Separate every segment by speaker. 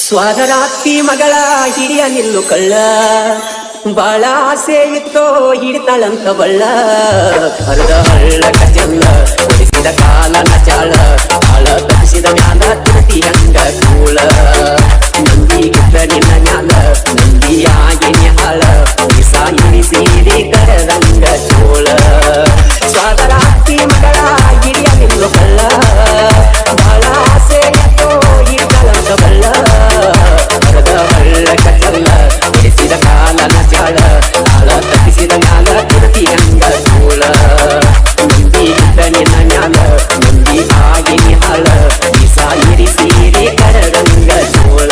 Speaker 1: ಸ್ವಾದರಾತ್ರಿ ಮಗಳ ಹಿರಿಯ ನಿಲ್ಲು ಕಳ್ಳ ಬಾಳ ಆಸೆ ಇತ್ತೋ ಹಿಡಿತಾಳಂತ ಬಳ್ಳ ಹರಿದ ಹಳ್ಳ ಕಚಲ್ಲ ಉಳಿಸಿದ ಕಾಲ ನಚಾಳ ಆಳ ತಪ್ಪಿಸಿದ ಮ್ಯಾಲ ತುಟಿ ಹಂಗ ಕೂಳ ನಂದಿಗಿದ್ದ ನಿನ್ನ ಮ್ಯಾಲ ನಂದಿಯಾಗಿ ನ್ಯಾಳ ಬಿಸ ಇರಿಸಿರಿ ಕರದಂಗ ಚೋಳ ಸ್ವಾದರಾತ್ರಿ ಮಗಳ ಹಿರಿಯ ನಿಲ್ಲು ಕಳ್ಳ ಬಾಳ ಆಸೆ ಇತ್ತೋ ಹಿಡಿತಾಳಂತ ಬಳ್ಳ ಹರದ ಹಳ್ಳ ಕಚಲ್ಲ ಉಳಿಸಿದ ಕಾಲ ನಚಾಳ ಆಳ ತಪ್ಪಿಸಿದ ಮ್ಯಾಲ ತುಟಿ ಹಂಗ ಕೂಳ ನಂದಿಗಿದ್ದ ನಿನ್ನ ಮ್ಯಾಲ ನಂದಿ ಆಗಿ ನ್ಯಾಳ ಬಿಸ ಇರಿಸಿರಿ ಕರದಂಗ ಚೋಳ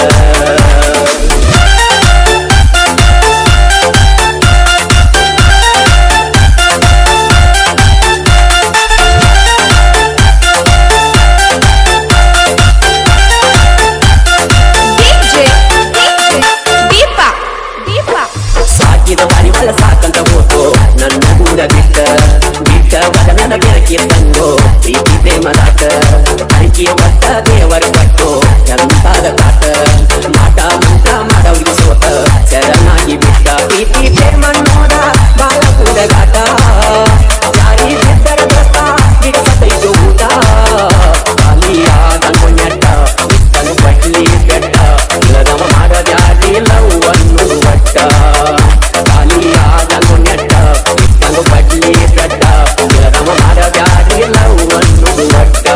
Speaker 2: DJ, DJ, ದೀಪ ದೀಪ
Speaker 1: ಸಾಕಿದ ಪಾರಿವಾಳ ಸಾಕಂತ ಹೋತು ನನ್ನ ಮುಂದ ಬಿಟ್ಟ ಬಿಟ್ಟ ವದ ನನ್ನ ಬೆಳಕಿ ತಂದು ಪ್ರೀತಿ ಪ್ರೇಮದಾಟ ಅರಿಕೆಯ ಒಟ್ಟ ದೇವರ ಕೊಟ್ಟು ಎಂತಾದ ಕಾಟ ಮಾಟ ಮಂತ್ರ ಮಾಡವ್ರಿಗೆ ಸೋತ ಶರಣಾಗಿ ಬಿಟ್ಟ ಪ್ರೀತಿ ಪ್ರೇಮ ನೋಡ ಬಾಳ ಕೂಡಗಾಟ ಯಾರಿ ಬಿದ್ದರ ದೋಸ್ತ ಬಿಡಿಸತೈತು ಊಟ ಖಾಲಿಯಾದ ಕೊನೆಟ್ಟ ಇತ್ತನು ಬಟ್ಲಿ ಬೆಟ್ಟ ಇಲ್ಲದವ ಮಾಡದ್ಯಾರಿ ಲವ್ ಅನ್ನೋದು ಒಟ್ಟ ಖಾಲಿಯಾದ ಕೊನೆಟ್ಟ ಇತ್ತನು ಬಟ್ಲಿ ಬೆಟ್ಟ ಇಲ್ಲದವ ಮಾಡದ್ಯಾರಿ ಲವ್ ಅನ್ನೋದು ಒಟ್ಟ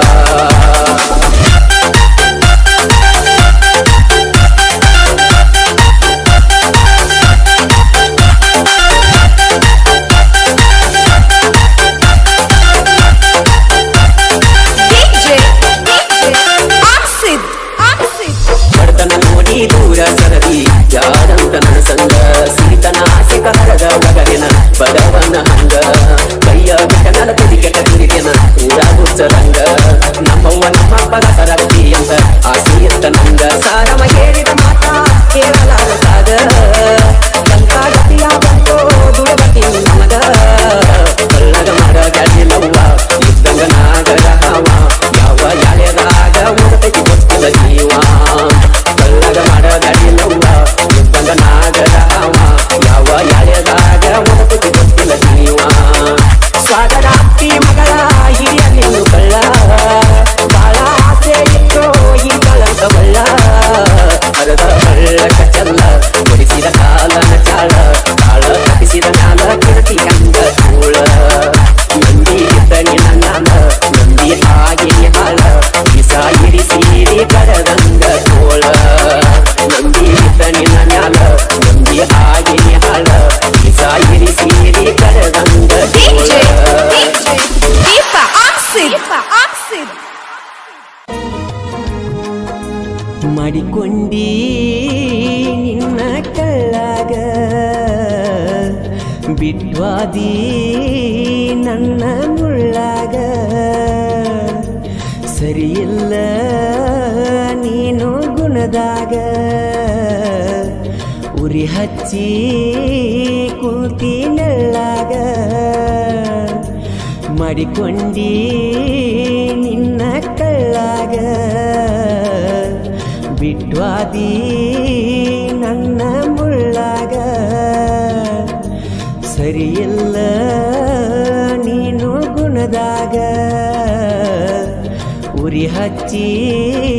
Speaker 2: DJ, DJ, ಆಕ್ಸಿದ್ ಆಕ್ಸಿದ್
Speaker 1: ಬಡತನ ನೋಡಿ ದೂರ ಸರದಿ ಯಾರಂತ ನನ್ನ ಸಂಗ ಸೀತನ ಆಸೆ ಕಹರದ ಒಗರಿನ ಬಡವನ ಹಂಗ ಕೈಯ ಬಿಟ್ಟ ನಲ ತುದಿ ಕೆಟ್ಟ ತುರಿಗೆನ ಊರ ಗುಚ್ಚರಂಗ ನಮ್ಮವ್ವ ನಮ್ಮಪ್ಪಗ ಸರದಿ ಅಂತ ಆಸೆ ಇತ್ತ ನಂಗ ಸಾರಮ ಹೇಳಿದ ಮಾತ ಕೇಳಲಾರ ಸಾಗ ಎಂತ ಗತಿಯ ಬಂತೋ ದುಳಗತಿ ನಮಗ ಕಳ್ಳಗ ಮರ ಗಾಡಿಲವ್ವ ಇದ್ದಂಗ ನಾಗರ ಹಾವ ಯಾವ ಯಾಳೆದಾಗ ಉಡತೈತಿ ಗೊತ್ತಿಲ್ಲ ಜೀವ ಕಳ್ಳಗ ಮರ ಗಾಡಿಲವ್ವ ಇದ್ದಂಗ ನಾಗರ ಹಾವ ಯಾವ ಯಾಳೆದಾಗ ಉಡತೈತಿ ಗೊತ್ತಿಲ್ಲ ಜೀವ ಸ್ವಾಗರಾತ್ರಿ ಮಗಳ ಹಿರಿಯ ನಿಲ್ಲು ಕಳ್ಳ ಬಾಳ ಆಸೆ ಇತ್ತು ಈ ಕಳಂತ ಬಳ್ಳ ಹರದ ಹಳ್ಳ ಕಚಲ್ಲ ಒಡಿಸಿದ ಕಾಲನ ಚಾಳ ತಾಳ ತಪ್ಪಿಸಿದ ಮ್ಯಾಲ ಕಿರತಿ ಹಂಗ ಚೂಳ ನಂದಿ ಇದ್ದ ನಿನ್ನ ಮ್ಯಾಲ ನಂದಿ ಆಗಿ ಹಾಳ ಬಿಸ ಇರಿಸಿರಿ ಕರದಂಗ ಚೋಳ ನಂದಿ ಇದ್ದ ನಿನ್ನ ಮ್ಯಾಲ ನಂದಿ ಆಗಿ ಹಾಳ ಬಿಸ ಇರಿಸಿರಿ ಕರದಂಗ
Speaker 2: DJ,
Speaker 1: ಚೋಳ
Speaker 2: DJ, ದೀಪ ಆಕ್ಸಿದ್ ಆಕ್ಸಿದ್
Speaker 1: ಮಾಡಿಕೊಂಡಿ ನಿನ್ನ ಕಳ್ಳಾಗ ಬಿಟ್ವಾದಿ ನನ್ನ ಮುಳ್ಳಾಗ ಸರಿಯಿಲ್ಲ ನೀನು ಗುಣದಾಗ ಉರಿ ಹಚ್ಚಿ ಕೂತಿ ನೆಳ್ಳಾಗ ಮಾಡಿಕೊಂಡಿ ನಿನ್ನ ಕಳ್ಳಾಗ ಬಿಟ್ವಾದಿ ನನ್ನ ಮುಳ್ಳಾಗ ಸರಿಯಿಲ್ಲ ನೀನು ಗುಣದಾಗ ಉರಿ ಹಚ್ಚಿ